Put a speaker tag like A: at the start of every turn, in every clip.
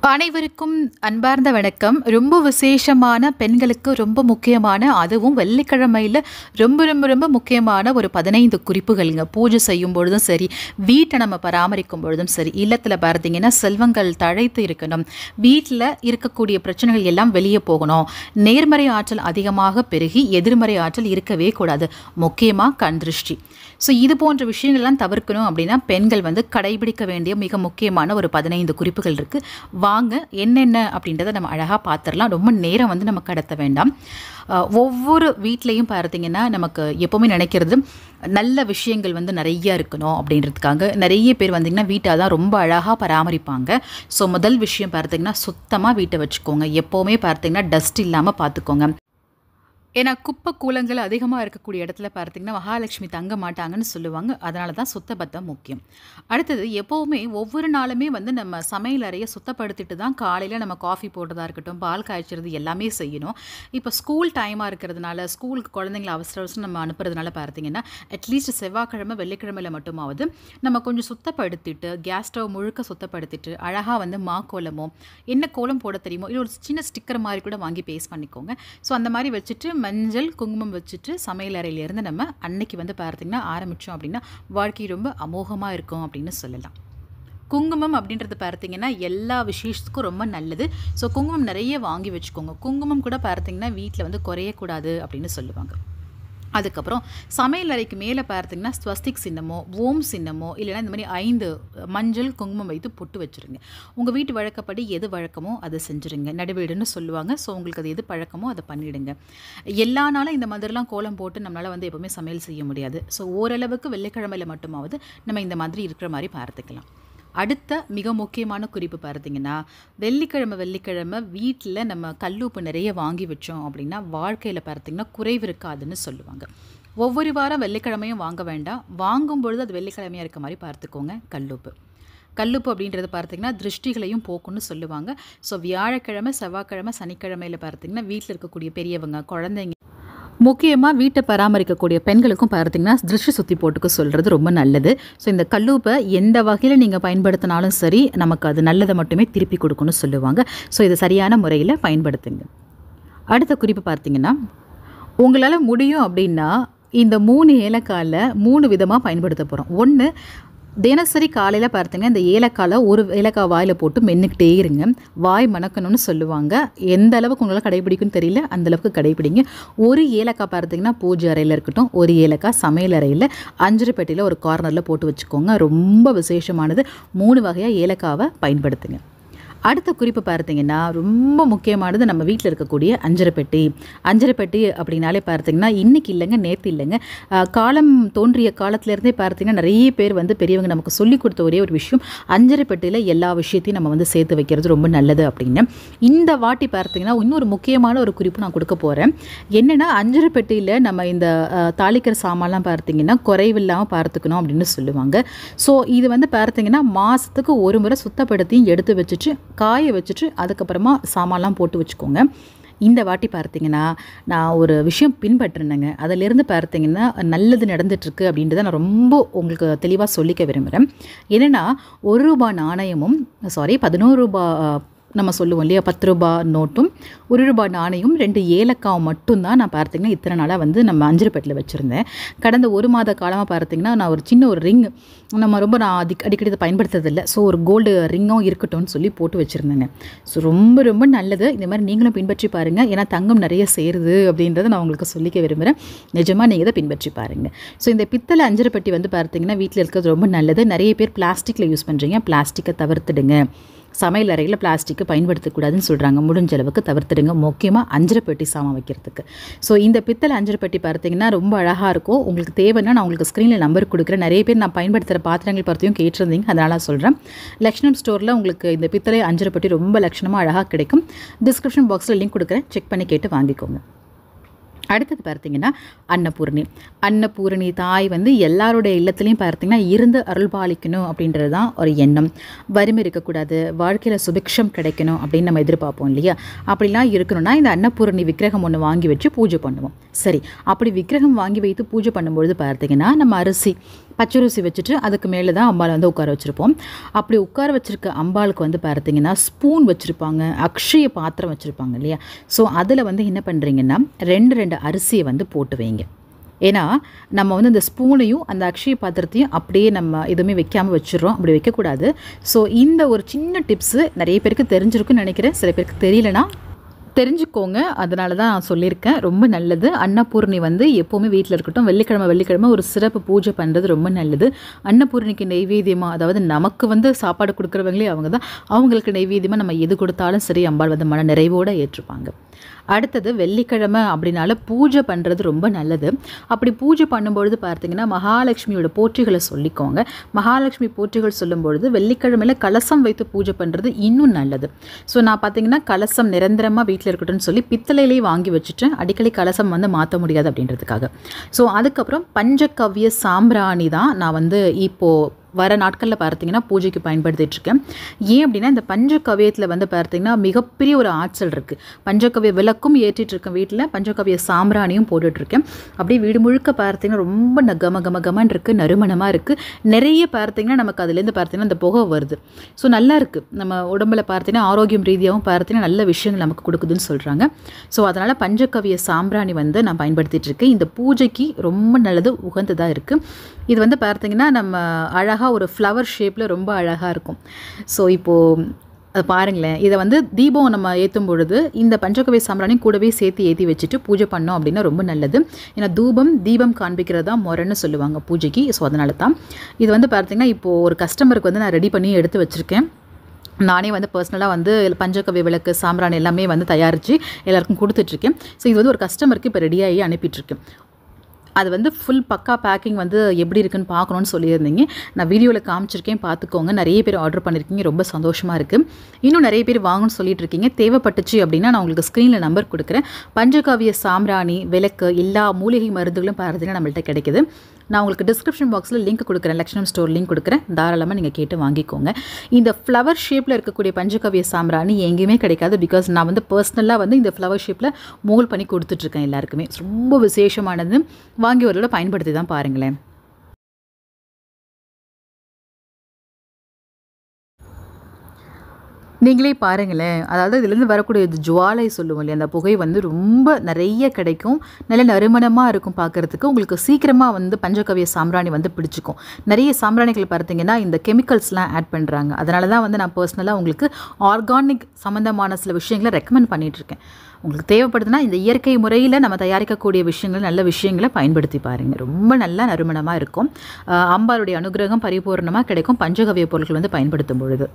A: அனைவருக்கும் அன்பார்ந்த வணக்கம் ரொம்ப விசேஷமான பெண்களுக்கு ரொம்ப முக்கியமான அதுவும் வெள்ளிக்கிழமையில் ரொம்ப ரொம்ப ரொம்ப முக்கியமான ஒரு பதினைந்து குறிப்புகள்ங்க பூஜை செய்யும் பொழுதும் சரி வீட்டை நம்ம பராமரிக்கும் பொழுதும் சரி இல்லத்தில் பார்த்தீங்கன்னா செல்வங்கள் தழைத்து இருக்கணும் வீட்டில் இருக்கக்கூடிய பிரச்சனைகள் எல்லாம் வெளியே போகணும் நேர்மறை ஆற்றல் அதிகமாக பெருகி எதிர்மறை ஆற்றல் இருக்கவே கூடாது முக்கியமாக கண் திருஷ்டி ஸோ இது போன்ற விஷயங்கள்லாம் தவிர்க்கணும் அப்படின்னா பெண்கள் வந்து கடைபிடிக்க வேண்டிய மிக முக்கியமான ஒரு பதினைந்து குறிப்புகள் இருக்குது வாங்க என்னென்ன அப்படின்றத நம்ம அழகாக பார்த்துடலாம் ரொம்ப நேரம் வந்து நம்ம கடத்த வேண்டாம் அஹ் ஒவ்வொரு வீட்லேயும் பார்த்தீங்கன்னா நமக்கு எப்போவுமே நினைக்கிறது நல்ல விஷயங்கள் வந்து நிறைய இருக்கணும் அப்படின்றதுக்காக நிறைய பேர் வந்தீங்கன்னா வீட்டை தான் ரொம்ப அழகாக பராமரிப்பாங்க ஸோ முதல் விஷயம் பார்த்தீங்கன்னா சுத்தமாக வீட்டை வச்சுக்கோங்க எப்போவுமே பார்த்தீங்கன்னா டஸ்ட் இல்லாமல் பார்த்துக்கோங்க ஏன்னா குப்பை கூலங்கள் அதிகமாக இருக்கக்கூடிய இடத்துல பார்த்தீங்கன்னா மகாலட்சுமி தங்க மாட்டாங்கன்னு சொல்லுவாங்க அதனால தான் சுத்தபத்தம் முக்கியம் அடுத்தது எப்போவுமே ஒவ்வொரு நாளுமே வந்து நம்ம சமையல் அறையை சுத்தப்படுத்திட்டு தான் காலையில் நம்ம காஃபி போடுறதா இருக்கட்டும் பால் காய்ச்சறது எல்லாமே செய்யணும் இப்போ ஸ்கூல் டைமாக இருக்கிறதுனால ஸ்கூலுக்கு குழந்தைங்கள அவசர அவசரம் நம்ம அனுப்புறதுனால பார்த்தீங்கன்னா அட்லீஸ்ட் செவ்வாய்க்கிழமை வெள்ளிக்கிழமையில் மட்டுமாவது நம்ம கொஞ்சம் சுத்தப்படுத்திட்டு கேஸ் ஸ்டவ் முழுக்க சுத்தப்படுத்திட்டு அழகாக வந்து மா கோலமோ என்ன கோலம் போட தெரியுமோ இல்லை ஒரு சின்ன ஸ்டிக்கர் மாதிரி கூட வாங்கி பேஸ்ட் பண்ணிக்கோங்க ஸோ அந்த மாதிரி வச்சுட்டு மஞ்சள் குங்குமம் வச்சுட்டு சமையல் அறையிலேருந்து நம்ம அன்னைக்கு வந்து பார்த்திங்கன்னா ஆரம்பித்தோம் அப்படின்னா வாழ்க்கை ரொம்ப அமோகமாக இருக்கும் அப்படின்னு சொல்லலாம் குங்குமம் அப்படின்றது பார்த்தீங்கன்னா எல்லா விசேஷத்துக்கும் ரொம்ப நல்லது ஸோ குங்குமம் நிறைய வாங்கி வச்சுக்கோங்க குங்குமம் கூட பார்த்தீங்கன்னா வீட்டில் வந்து குறையக்கூடாது அப்படின்னு சொல்லுவாங்க அதுக்கப்புறம் சமையல் அறைக்கு மேலே பார்த்தீங்கன்னா ஸ்வஸ்திக் சின்னமோ ஓம் சின்னமோ இல்லைன்னா இந்த மாதிரி ஐந்து மஞ்சள் குங்குமம் வைத்து பொட்டு வச்சுருங்க உங்கள் வீட்டு வழக்கப்படி எது வழக்கமோ அதை செஞ்சுருங்க நடுவீடுன்னு சொல்லுவாங்க ஸோ உங்களுக்கு அது எது பழக்கமோ அதை பண்ணிவிடுங்க எல்லா நாளும் இந்த மாதிரிலாம் கோலம் போட்டு நம்மளால் வந்து எப்போவுமே சமையல் செய்ய முடியாது ஸோ ஓரளவுக்கு வெள்ளிக்கிழமையில் மட்டுமாவது நம்ம இந்த மாதிரி இருக்கிற மாதிரி பார்த்துக்கலாம் அடுத்த மிக முக்கியமான குறிப்பு பார்த்தீங்கன்னா வெள்ளிக்கிழமை வெள்ளிக்கிழமை வீட்டில் நம்ம கல்லுப்பு நிறைய வாங்கி வச்சோம் அப்படின்னா வாழ்க்கையில் பார்த்தீங்கன்னா குறைவு இருக்காதுன்னு சொல்லுவாங்க ஒவ்வொரு வாரம் வெள்ளிக்கிழமையும் வாங்க வேண்டாம் வாங்கும் பொழுது அது வெள்ளிக்கிழமையாக இருக்க மாதிரி பார்த்துக்கோங்க கல்லுப்பு கல்லுப்பு அப்படின்றது பார்த்தீங்கன்னா திருஷ்டிகளையும் போக்குன்னு சொல்லுவாங்க ஸோ வியாழக்கிழமை செவ்வாய்க்கிழமை சனிக்கிழமையில் பார்த்தீங்கன்னா வீட்டில் இருக்கக்கூடிய பெரியவங்க குழந்தைங்க முக்கியமாக வீட்டை பராமரிக்கக்கூடிய பெண்களுக்கும் பார்த்தீங்கன்னா திருஷ்டி சுற்றி போட்டுக்க சொல்கிறது ரொம்ப நல்லது ஸோ இந்த கல்லூப்பை எந்த வகையில் நீங்கள் பயன்படுத்தினாலும் சரி நமக்கு அது நல்லதை மட்டுமே திருப்பி கொடுக்கணும்னு சொல்லுவாங்க ஸோ இது சரியான முறையில் பயன்படுத்துங்க அடுத்த குறிப்பு பார்த்தீங்கன்னா உங்களால் முடியும் அப்படின்னா இந்த மூணு ஏலக்காயில் மூணு விதமாக பயன்படுத்த போகிறோம் ஒன்று தினசரி காலையில் பார்த்தீங்கன்னா இந்த ஏலக்காயில் ஒரு ஏலக்காய் வாயில் போட்டு மென்னுக்கிட்டே இருங்க வாய் மணக்கணும்னு சொல்லுவாங்க எந்த அளவுக்கு உங்களால் கடைபிடிக்கும்னு தெரியல அந்த அளவுக்கு கடைபிடிங்க ஒரு ஏலக்காய் பார்த்தீங்கன்னா பூஜை அறையில் இருக்கட்டும் ஒரு ஏலக்காய் சமையல் அறையில் அஞ்சரை பெட்டியில் ஒரு கார்னரில் போட்டு வச்சுக்கோங்க ரொம்ப விசேஷமானது மூணு வகையாக ஏலக்காவை பயன்படுத்துங்க அடுத்த குறிப்பு பார்த்தீங்கன்னா ரொம்ப முக்கியமானது நம்ம வீட்டில் இருக்கக்கூடிய அஞ்சரை பெட்டி அஞ்சரை பெட்டி அப்படின்னாலே பார்த்தீங்கன்னா இன்றைக்கி இல்லைங்க நேற்று இல்லைங்க ஆஹ் காலம் தோன்றிய காலத்துலேருந்தே பார்த்தீங்கன்னா நிறைய பேர் வந்து பெரியவங்க நமக்கு சொல்லி கொடுத்த ஒரே ஒரு விஷயம் அஞ்சரை பெட்டியில் எல்லா விஷயத்தையும் நம்ம வந்து சேர்த்து வைக்கிறது ரொம்ப நல்லது அப்படின்னு இந்த வாட்டி பார்த்தீங்கன்னா இன்னொரு முக்கியமான ஒரு குறிப்பு நான் கொடுக்க போகிறேன் என்னென்னா அஞ்சரை பெட்டியில் நம்ம இந்த ஆஹ் தாளிக்கிற சாமான்லாம் பார்த்தீங்கன்னா குறைவில்லாமல் பார்த்துக்கணும் அப்படின்னு சொல்லுவாங்க ஸோ இது வந்து பார்த்தீங்கன்னா மாதத்துக்கு ஒரு முறை சுத்தப்படுத்தியும் எடுத்து வச்சுட்டு காய வச்சுட்டு அதுக்கப்புறமா சாமான்லாம் போட்டு வச்சுக்கோங்க இந்த வாட்டி பார்த்தீங்கன்னா நான் ஒரு விஷயம் பின்பற்றினேங்க அதிலிருந்து பார்த்தீங்கன்னா நல்லது நடந்துட்டுருக்கு அப்படின்றத நான் ரொம்ப உங்களுக்கு தெளிவாக சொல்லிக்க விரும்புகிறேன் என்னென்னா ஒரு ரூபா நாணயமும் சாரி பதினோரு ரூபா நம்ம சொல்லுவோம் இல்லையா பத்து ரூபா நோட்டும் ஒரு ரூபா நாணயம் ரெண்டு ஏலக்காவும் மட்டும்தான் நான் பார்த்தீங்கன்னா இத்தனை நாளாக வந்து நம்ம அஞ்சரைப்பேட்டில் வச்சுருந்தேன் கடந்த ஒரு மாத காலமாக பார்த்தீங்கன்னா நான் ஒரு சின்ன ஒரு ரிங் நம்ம ரொம்ப நான் அடிக் அடிக்கடி இதை பயன்படுத்துறதில்ல ஸோ ஒரு கோல்டு ரிங்கும் இருக்கட்டும்னு சொல்லி போட்டு வச்சுருந்தேங்க ஸோ ரொம்ப ரொம்ப நல்லது இந்த மாதிரி நீங்களும் பின்பற்றி பாருங்கள் ஏன்னா தங்கம் நிறைய சேருது அப்படின்றத நான் உங்களுக்கு சொல்லிக்க விரும்புகிறேன் நிஜமாக நீங்கள் இதை பின்பற்றி பாருங்கள் ஸோ இந்த பித்தளை அஞ்சரை பெட்டி வந்து பார்த்தீங்கன்னா வீட்டில் இருக்கிறது ரொம்ப நல்லது நிறைய பேர் பிளாஸ்டிக்கில் யூஸ் பண்ணுறீங்க பிளாஸ்டிக்கை தவிர்த்துடுங்க சமையல் அறையில் பிளாஸ்டிக்கு பயன்படுத்தக்கூடாதுன்னு சொல்கிறாங்க முடிஞ்ச அளவுக்கு தவிர்த்துடுங்க முக்கியமாக அஞ்சரை பெட்டி சாமான் வைக்கிறதுக்கு ஸோ இந்த பித்தளை அஞ்சரை பெட்டி பார்த்தீங்கன்னா ரொம்ப அழகாக இருக்கும் உங்களுக்கு தேவைன்னா நான் உங்களுக்கு ஸ்க்ரீனில் நம்பர் கொடுக்குறேன் நிறைய பேர் நான் பயன்படுத்துகிற பாத்திரங்கள் பற்றியும் கேட்டிருந்தீங்க அதனால் சொல்கிறேன் லக்ஷ்மணம் ஸ்டோரில் உங்களுக்கு இந்த பித்தளை அஞ்சரை பெட்டி ரொம்ப லட்சணமாக அழகாக கிடைக்கும் டிஸ்கிரிப்ஷன் பாக்ஸில் லிங்க் கொடுக்குறேன் செக் பண்ணி கேட்டு வாங்கிக்கோங்க அடுத்தது பார்த்தீங்கன்னா அன்னபூரணி அன்னபூரணி தாய் வந்து எல்லாருடைய இல்லத்துலேயும் பார்த்தீங்கன்னா இருந்து அருள் பாலிக்கணும் அப்படின்றது தான் ஒரு எண்ணம் வறுமை இருக்கக்கூடாது வாழ்க்கையில் சுபிக்ஷம் கிடைக்கணும் அப்படின்னு நம்ம எதிர்பார்ப்போம் இல்லையா அப்படிலாம் இருக்கணும்னா இந்த அன்னபூரணி விக்கிரகம் ஒன்று வாங்கி வச்சு பூஜை பண்ணுவோம் சரி அப்படி விக்கிரகம் வாங்கி வைத்து பூஜை பண்ணும்பொழுது பார்த்தீங்கன்னா நம்ம அரிசி பச்சரிசி வச்சுட்டு அதுக்கு மேலே தான் அம்பாளை வந்து உட்கார வச்சுருப்போம் அப்படி உட்கார வச்சுருக்க அம்பாளுக்கு வந்து பார்த்தீங்கன்னா ஸ்பூன் வச்சுருப்பாங்க அக்ஷய பாத்திரம் வச்சுருப்பாங்க இல்லையா ஸோ அதில் வந்து என்ன பண்ணுறீங்கன்னா ரெண்டு ரெண்டு அரிசியை வந்து போட்டு வைங்க ஏன்னா நம்ம வந்து இந்த ஸ்பூனையும் அந்த அக்ஷய பாத்திரத்தையும் அப்படியே நம்ம எதுவுமே வைக்காமல் வச்சிடுறோம் அப்படி வைக்கக்கூடாது ஸோ இந்த ஒரு சின்ன டிப்ஸு நிறைய பேருக்கு தெரிஞ்சிருக்குன்னு நினைக்கிறேன் சில பேருக்கு தெரியலனா தெரிஞ்சுக்கோங்க அதனால தான் நான் சொல்லியிருக்கேன் ரொம்ப நல்லது அன்னபூர்ணி வந்து எப்போவுமே வீட்டில் இருக்கட்டும் வெள்ளிக்கிழமை வெள்ளிக்கிழமை ஒரு சிறப்பு பூஜை பண்ணுறது ரொம்ப நல்லது அன்னபூர்ணிக்கு நெய்வேத்தியமாக அதாவது நமக்கு வந்து சாப்பாடு கொடுக்குறவங்களே அவங்க தான் அவங்களுக்கு நெய்வேத்தியமாக நம்ம எது கொடுத்தாலும் சரி அம்பாள் வந்து மன நிறைவோடு ஏற்றுப்பாங்க அடுத்தது வெள்ளிக்கிழமை அப்படின்னால பூஜை பண்ணுறது ரொம்ப நல்லது அப்படி பூஜை பண்ணும்பொழுது பார்த்தீங்கன்னா மகாலட்சுமியோட போற்றிகளை சொல்லிக்கோங்க மகாலட்சுமி போற்றிகள் சொல்லும்பொழுது வெள்ளிக்கிழமையில் கலசம் வைத்து பூஜை பண்ணுறது இன்னும் நல்லது ஸோ நான் பார்த்தீங்கன்னா கலசம் நிரந்தரமாக வீட்டில் இருக்கட்டும்னு சொல்லி பித்தளையிலே வாங்கி வச்சுட்டேன் அடிக்கடி கலசம் வந்து மாற்ற முடியாது அப்படின்றதுக்காக ஸோ அதுக்கப்புறம் பஞ்சகவ்ய சாம்பிராணி தான் நான் வந்து இப்போது வர நாட்களில் பார்த்தீங்கன்னா பூஜைக்கு பயன்படுத்திட்டு இருக்கேன் ஏன் அப்படின்னா இந்த பஞ்சகவியத்தில் வந்து பார்த்தீங்கன்னா மிகப்பெரிய ஒரு ஆற்றல் இருக்குது பஞ்சகவிய விளக்கும் ஏற்றிட்டு இருக்கேன் வீட்டில் பஞ்சகவிய சாம்பிராணியும் போட்டுட்ருக்கேன் அப்படியே வீடு முழுக்க பார்த்தீங்கன்னா ரொம்ப ந- கம கம கமன் இருக்குது நறுமணமாக இருக்குது நிறைய பார்த்தீங்கன்னா நமக்கு அதுலேருந்து பார்த்தீங்கன்னா அந்த புகை வருது ஸோ நல்லா இருக்குது நம்ம உடம்புல பார்த்தீங்கன்னா ஆரோக்கியம் ரீதியாகவும் பார்த்தீங்கன்னா நல்ல விஷயங்கள் நமக்கு கொடுக்குதுன்னு சொல்கிறாங்க ஸோ அதனால் பஞ்சகவிய சாம்பிராணி வந்து நான் பயன்படுத்திட்டு இருக்கேன் இந்த பூஜைக்கு ரொம்ப நல்லது உகந்ததாக இருக்குது இது வந்து பார்த்தீங்கன்னா நம்ம அழகாக ஒரு ஃப்ளவர் ஷேப்பில் ரொம்ப அழகாக இருக்கும் ஸோ இப்போது அது பாருங்களேன் இதை வந்து தீபம் நம்ம ஏற்றும் பொழுது இந்த பஞ்சகவி சாம்பிராணி கூடவே சேர்த்து ஏற்றி வச்சுட்டு பூஜை பண்ணோம் அப்படின்னா ரொம்ப நல்லது ஏன்னா தூபம் தீபம் காண்பிக்கிறது தான் முறைன்னு சொல்லுவாங்க பூஜைக்கு ஸோ அதனால தான் இது வந்து பார்த்தீங்கன்னா இப்போது ஒரு கஸ்டமருக்கு வந்து நான் ரெடி பண்ணி எடுத்து வச்சுருக்கேன் நானே வந்து பர்சனலாக வந்து பஞ்சகவ்ய விளக்கு சாம்பிராணி எல்லாமே வந்து தயாரித்து எல்லாருக்கும் கொடுத்துட்ருக்கேன் ஸோ இது வந்து ஒரு கஸ்டமருக்கு இப்போ ரெடியாகி அனுப்பிட்டுருக்கேன் அது வந்து ஃபுல் பக்கா பேக்கிங் வந்து எப்படி இருக்குன்னு பார்க்கணுன்னு சொல்லியிருந்தீங்க நான் வீடியோவில் காமிச்சிருக்கேன் பார்த்துக்கோங்க நிறைய பேர் ஆர்டர் பண்ணியிருக்கீங்க ரொம்ப சந்தோஷமாக இருக்குது இன்னும் நிறைய பேர் வாங்கணும்னு சொல்லிட்டு இருக்கீங்க தேவைப்பட்டுச்சு அப்படின்னா நான் உங்களுக்கு ஸ்க்ரீனில் நம்பர் கொடுக்குறேன் பஞ்சகாவிய சாம்பிராணி விளக்கு எல்லா மூலிகை மருந்துகளும் பார்த்தீங்கன்னா நம்மள்ட்ட கிடைக்குது நான் உங்களுக்கு டிஸ்கிரிப்ஷன் பாக்ஸில் லிங்க் கொடுக்குறேன் லக்ஷ்மம் ஸ்டோர் லிங்க் கொடுக்குறேன் தாராளமாக நீங்கள் கேட்டு வாங்கிக்கோங்க இந்த ஃப்ளவர் ஷேப்பில் இருக்கக்கூடிய பஞ்சகவிய சாம்பிராணி எங்கேயுமே கிடைக்காது பிகாஸ் நான் வந்து பர்சனலாக வந்து இந்த ஃப்ளவர் ஷேப்பில் மோல் பண்ணி கொடுத்துட்ருக்கேன் எல்லாருக்குமே ரொம்ப விசேஷமானது வாங்கி ஒரு தடவை பயன்படுத்தி தான் பாருங்களேன் நீங்களே பாருங்களேன் அதாவது இதுலேருந்து வரக்கூடிய இது ஜுவாலை சொல்லுவோம் இல்லையா அந்த புகை வந்து ரொம்ப நிறைய கிடைக்கும் நல்ல நறுமணமாக இருக்கும் பார்க்குறதுக்கு உங்களுக்கு சீக்கிரமாக வந்து பஞ்சகவிய சாம்பிராணி வந்து பிடிச்சிக்கும் நிறைய சாம்பிராணிகள் பார்த்தீங்கன்னா இந்த கெமிக்கல்ஸ்லாம் ஆட் பண்ணுறாங்க அதனால தான் வந்து நான் பர்சனலாக உங்களுக்கு ஆர்கானிக் சம்மந்தமான சில விஷயங்களை ரெக்கமெண்ட் பண்ணிகிட்ருக்கேன் உங்களுக்கு தேவைப்படுதுன்னா இந்த இயற்கை முறையில் நம்ம தயாரிக்கக்கூடிய விஷயங்கள் நல்ல விஷயங்களை பயன்படுத்தி பாருங்கள் ரொம்ப நல்லா நறுமணமாக இருக்கும் ஆஹ் அம்பாளுடைய அனுகிரகம் பரிபூர்ணமாக கிடைக்கும் பஞ்சகவிய பொருட்கள் வந்து பயன்படுத்தும் பொழுது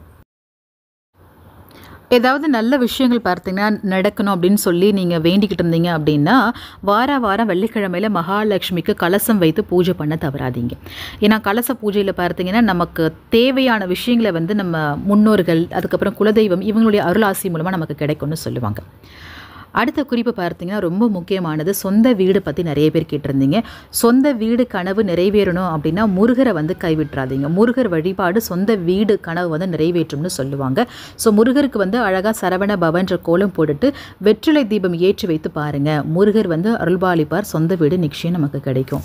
A: ஏதாவது நல்ல விஷயங்கள் பார்த்தீங்கன்னா நடக்கணும் அப்படின்னு சொல்லி நீங்கள் வேண்டிக்கிட்டு இருந்தீங்க அப்படின்னா வார வாரம் வெள்ளிக்கிழமையில மகாலட்சுமிக்கு கலசம் வைத்து பூஜை பண்ண தவறாதீங்க ஏன்னா கலச பூஜையில் பார்த்தீங்கன்னா நமக்கு தேவையான விஷயங்களை வந்து நம்ம முன்னோர்கள் அதுக்கப்புறம் குலதெய்வம் இவங்களுடைய அருளாசி மூலமாக நமக்கு கிடைக்கும்னு சொல்லுவாங்க அடுத்த குறிப்பு பார்த்தீங்கன்னா ரொம்ப முக்கியமானது சொந்த வீடு பற்றி நிறைய பேர் கேட்டிருந்தீங்க சொந்த வீடு கனவு நிறைவேறணும் அப்படின்னா முருகரை வந்து கைவிட்றாதீங்க முருகர் வழிபாடு சொந்த வீடு கனவு வந்து நிறைவேற்றும்னு சொல்லுவாங்க ஸோ முருகருக்கு வந்து அழகாக சரவண பவன்ற கோலம் போட்டுட்டு வெற்றிலை தீபம் ஏற்றி வைத்து பாருங்க முருகர் வந்து அருள்பாலிப்பார் சொந்த வீடு நிச்சயம் நமக்கு கிடைக்கும்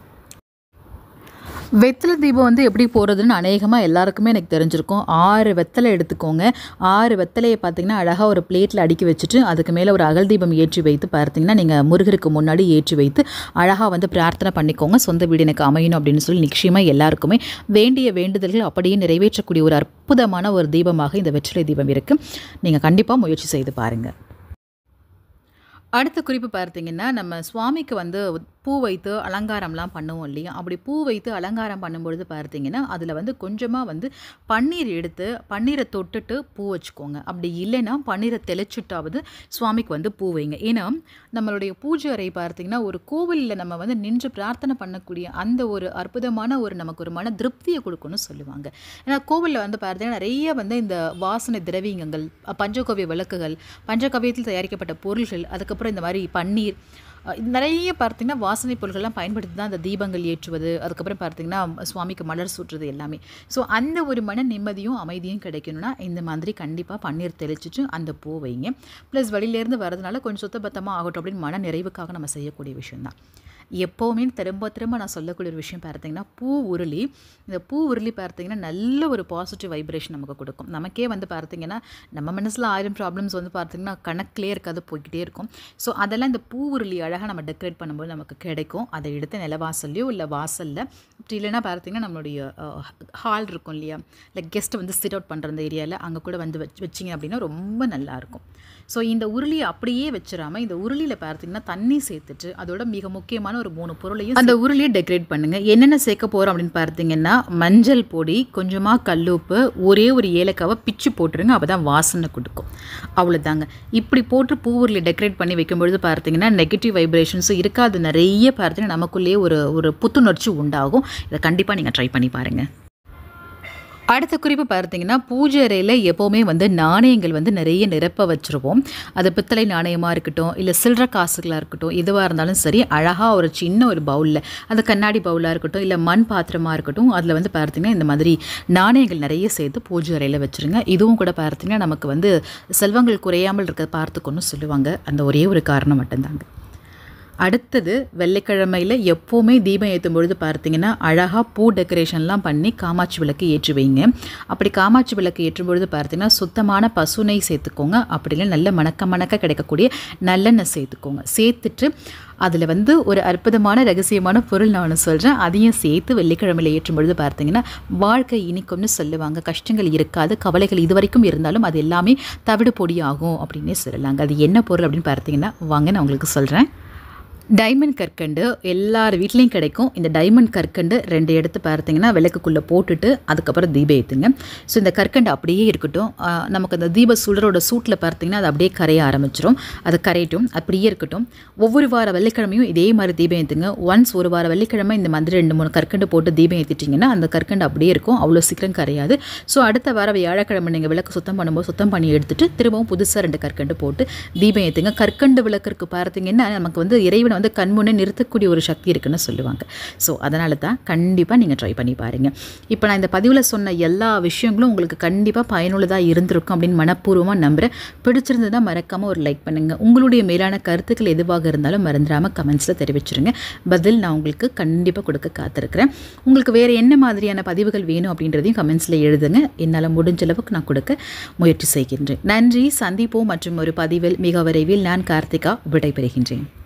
A: வெத்தலை தீபம் வந்து எப்படி போடுறதுன்னு அநேகமாக எல்லாருக்குமே எனக்கு தெரிஞ்சிருக்கும் ஆறு வெத்தலை எடுத்துக்கோங்க ஆறு வெத்தலையை பார்த்தீங்கன்னா அழகாக ஒரு பிளேட்டில் அடுக்கி வச்சுட்டு அதுக்கு மேலே ஒரு அகல் தீபம் ஏற்றி வைத்து பார்த்தீங்கன்னா நீங்கள் முருகருக்கு முன்னாடி ஏற்றி வைத்து அழகாக வந்து பிரார்த்தனை பண்ணிக்கோங்க சொந்த வீடு எனக்கு அமையணும் அப்படின்னு சொல்லி நிச்சயமாக எல்லாருக்குமே வேண்டிய வேண்டுதல்கள் அப்படியே நிறைவேற்றக்கூடிய ஒரு அற்புதமான ஒரு தீபமாக இந்த வெற்றிலை தீபம் இருக்குது நீங்கள் கண்டிப்பாக முயற்சி செய்து பாருங்கள் அடுத்த குறிப்பு பார்த்தீங்கன்னா நம்ம சுவாமிக்கு வந்து பூ வைத்து அலங்காரம்லாம் பண்ணுவோம் இல்லையா அப்படி பூ வைத்து அலங்காரம் பண்ணும்பொழுது பார்த்தீங்கன்னா அதில் வந்து கொஞ்சமாக வந்து பன்னீர் எடுத்து பன்னீரை தொட்டுட்டு பூ வச்சுக்கோங்க அப்படி இல்லைன்னா பன்னீரை தெளிச்சுட்டாவது சுவாமிக்கு வந்து பூ வைங்க ஏன்னா நம்மளுடைய பூஜை அறை பார்த்தீங்கன்னா ஒரு கோவிலில் நம்ம வந்து நின்று பிரார்த்தனை பண்ணக்கூடிய அந்த ஒரு அற்புதமான ஒரு நமக்கு ஒரு மன திருப்தியை கொடுக்கும்னு சொல்லுவாங்க ஏன்னா கோவிலில் வந்து பார்த்தீங்கன்னா நிறைய வந்து இந்த வாசனை திரவியங்கள் பஞ்சகவ்ய விளக்குகள் பஞ்சகவ்யத்தில் தயாரிக்கப்பட்ட பொருள்கள் அதுக்கப்புறம் இந்த மாதிரி பன்னீர் அஹ் இது நிறைய பார்த்தீங்கன்னா வாசனை பொருட்கள்லாம் பயன்படுத்தி தான் அந்த தீபங்கள் ஏற்றுவது அதுக்கப்புறம் பார்த்தீங்கன்னா சுவாமிக்கு மலர் சூட்டுறது எல்லாமே ஸோ அந்த ஒரு மன நிம்மதியும் அமைதியும் கிடைக்கணும்னா இந்த மாதிரி கண்டிப்பாக பன்னீர் தெளிச்சிட்டு அந்த பூ வைங்க ப்ளஸ் வெளியிலேருந்து வரதுனால கொஞ்சம் சுத்தபத்தமாக ஆகட்டும் அப்படின்னு மன நிறைவுக்காக நம்ம செய்யக்கூடிய விஷயம்தான் எப்போவுமே திரும்ப திரும்ப நான் சொல்லக்கூடிய ஒரு விஷயம் பார்த்தீங்கன்னா பூ உருளி இந்த பூ உருளி பார்த்தீங்கன்னா நல்ல ஒரு பாசிட்டிவ் வைப்ரேஷன் நமக்கு கொடுக்கும் நமக்கே வந்து பார்த்தீங்கன்னா நம்ம மனசில் ஆயிரம் ப்ராப்ளம்ஸ் வந்து பார்த்தீங்கன்னா கணக்கிலே இருக்காது போய்கிட்டே இருக்கும் ஸோ அதெல்லாம் இந்த பூ உருளி அழகாக நம்ம டெக்கரேட் பண்ணும்போது நமக்கு கிடைக்கும் அதை எடுத்து நிலவாசல்லையோ இல்லை வாசலில் அப்படி இல்லைன்னா பார்த்தீங்கன்னா நம்மளுடைய ஹால் இருக்கும் இல்லையா இல்லை கெஸ்ட்டை வந்து சிட் அவுட் பண்ணுற அந்த ஏரியாவில் அங்கே கூட வந்து வச்சு வச்சிங்க அப்படின்னா ரொம்ப நல்லாயிருக்கும் ஸோ இந்த உருளியை அப்படியே வச்சிடாமல் இந்த உருளியில் பார்த்தீங்கன்னா தண்ணி சேர்த்துட்டு அதோட மிக முக்கியமான ஒரு மூணு பொருளையும் அந்த உருளியை டெக்கரேட் பண்ணுங்கள் என்னென்ன சேர்க்க போகிறோம் அப்படின்னு பார்த்தீங்கன்னா மஞ்சள் பொடி கொஞ்சமாக கல்லுப்பு ஒரே ஒரு ஏலக்காவை பிச்சு போட்டுருங்க அப்போ தான் வாசனை கொடுக்கும் அவ்வளோதாங்க இப்படி போட்டு பூ உருளி டெக்கரேட் பண்ணி வைக்கும்பொழுது பார்த்தீங்கன்னா நெகட்டிவ் வைப்ரேஷன்ஸும் இருக்காது நிறைய பார்த்தீங்கன்னா நமக்குள்ளேயே ஒரு ஒரு புத்துணர்ச்சி உண்டாகும் இதை கண்டிப்பாக நீங்கள் ட்ரை பண்ணி பாருங்கள் அடுத்த குறிப்பு பார்த்தீங்கன்னா பூஜை அறையில் எப்போவுமே வந்து நாணயங்கள் வந்து நிறைய நிரப்ப வச்சுருவோம் அது பித்தளை நாணயமாக இருக்கட்டும் இல்லை சில்லற காசுகளாக இருக்கட்டும் எதுவாக இருந்தாலும் சரி அழகாக ஒரு சின்ன ஒரு பவுலில் அது கண்ணாடி பவுலாக இருக்கட்டும் இல்லை மண் பாத்திரமாக இருக்கட்டும் அதில் வந்து பார்த்தீங்கன்னா இந்த மாதிரி நாணயங்கள் நிறைய சேர்த்து பூஜை அறையில் வச்சுருங்க இதுவும் கூட பார்த்தீங்கன்னா நமக்கு வந்து செல்வங்கள் குறையாமல் இருக்க பார்த்துக்கணும்னு சொல்லுவாங்க அந்த ஒரே ஒரு காரணம் மட்டும்தாங்க அடுத்தது வெள்ளிக்கிழமையில் எப்போவுமே தீபம் ஏற்றும் பொழுது பார்த்தீங்கன்னா அழகாக பூ டெக்கரேஷன்லாம் பண்ணி காமாட்சி விளக்கு ஏற்றி வைங்க அப்படி காமாட்சி விளக்கு ஏற்றும் பொழுது பார்த்தீங்கன்னா சுத்தமான பசுனை சேர்த்துக்கோங்க அப்படி இல்லை நல்ல மணக்க மணக்க கிடைக்கக்கூடிய நல்லெண்ணெய் சேர்த்துக்கோங்க சேர்த்துட்டு அதில் வந்து ஒரு அற்புதமான ரகசியமான பொருள் நான் ஒன்று சொல்கிறேன் அதையும் சேர்த்து வெள்ளிக்கிழமையில் ஏற்றும் பொழுது பார்த்தீங்கன்னா வாழ்க்கை இனிக்கும்னு சொல்லுவாங்க கஷ்டங்கள் இருக்காது கவலைகள் இது வரைக்கும் இருந்தாலும் அது எல்லாமே தவிடு பொடி ஆகும் அப்படின்னே சொல்லலாங்க அது என்ன பொருள் அப்படின்னு பார்த்தீங்கன்னா வாங்க நான் உங்களுக்கு சொல்கிறேன் டைமண்ட் கற்கண்டு எல்லார் வீட்லேயும் கிடைக்கும் இந்த டைமண்ட் கற்கண்டு ரெண்டு எடுத்து பார்த்தீங்கன்னா விளக்குக்குள்ளே போட்டுட்டு அதுக்கப்புறம் தீபம் ஏற்றுங்க ஸோ இந்த கற்கண்டு அப்படியே இருக்கட்டும் ஆஹ் நமக்கு அந்த தீப சுடரோட சூட்டில் பார்த்தீங்கன்னா அது அப்படியே கரைய ஆரம்பிச்சிடும் அது கரையட்டும் அப்படியே இருக்கட்டும் ஒவ்வொரு வார வெள்ளிக்கிழமையும் இதே மாதிரி தீபம் ஏற்றுங்க ஒன்ஸ் ஒரு வார வெள்ளிக்கிழமை இந்த மாதிரி ரெண்டு மூணு கற்கண்டு போட்டு தீபம் ஏற்றிட்டிங்கன்னா அந்த கற்கண்டு அப்படியே இருக்கும் அவ்வளோ சீக்கிரம் கரையாது ஸோ அடுத்த வார வியாழக்கிழமை நீங்கள் விளக்கு சுத்தம் பண்ணும்போது சுத்தம் பண்ணி எடுத்துட்டு திரும்பவும் புதுசாக ரெண்டு கற்கண்டு போட்டு தீபம் ஏற்றுங்க கற்கண்டு விளக்கிற்கு பார்த்தீங்கன்னா நமக்கு வந்து இறைவனை வந்து கண்முன்னே நிறுத்தக்கூடிய ஒரு சக்தி இருக்குன்னு சொல்லுவாங்க ஸோ அதனால தான் கண்டிப்பாக நீங்கள் ட்ரை பண்ணி பாருங்கள் இப்போ நான் இந்த பதிவில் சொன்ன எல்லா விஷயங்களும் உங்களுக்கு கண்டிப்பாக பயனுள்ளதாக இருந்திருக்கும் அப்படின்னு மனப்பூர்வமாக நம்புகிறேன் பிடிச்சிருந்ததா மறக்காமல் ஒரு லைக் பண்ணுங்கள் உங்களுடைய மேலான கருத்துக்கள் எதுவாக இருந்தாலும் மறந்துடாமல் கமெண்ட்ஸில் தெரிவிச்சிருங்க பதில் நான் உங்களுக்கு கண்டிப்பாக கொடுக்க காத்திருக்கிறேன் உங்களுக்கு வேறு என்ன மாதிரியான பதிவுகள் வேணும் அப்படின்றதையும் கமெண்ட்ஸில் எழுதுங்க என்னால் முடிஞ்ச அளவுக்கு நான் கொடுக்க முயற்சி செய்கின்றேன் நன்றி சந்திப்போம் மற்றும் ஒரு பதிவில் மிக விரைவில் நான் கார்த்திகா விடைபெறுகின்றேன்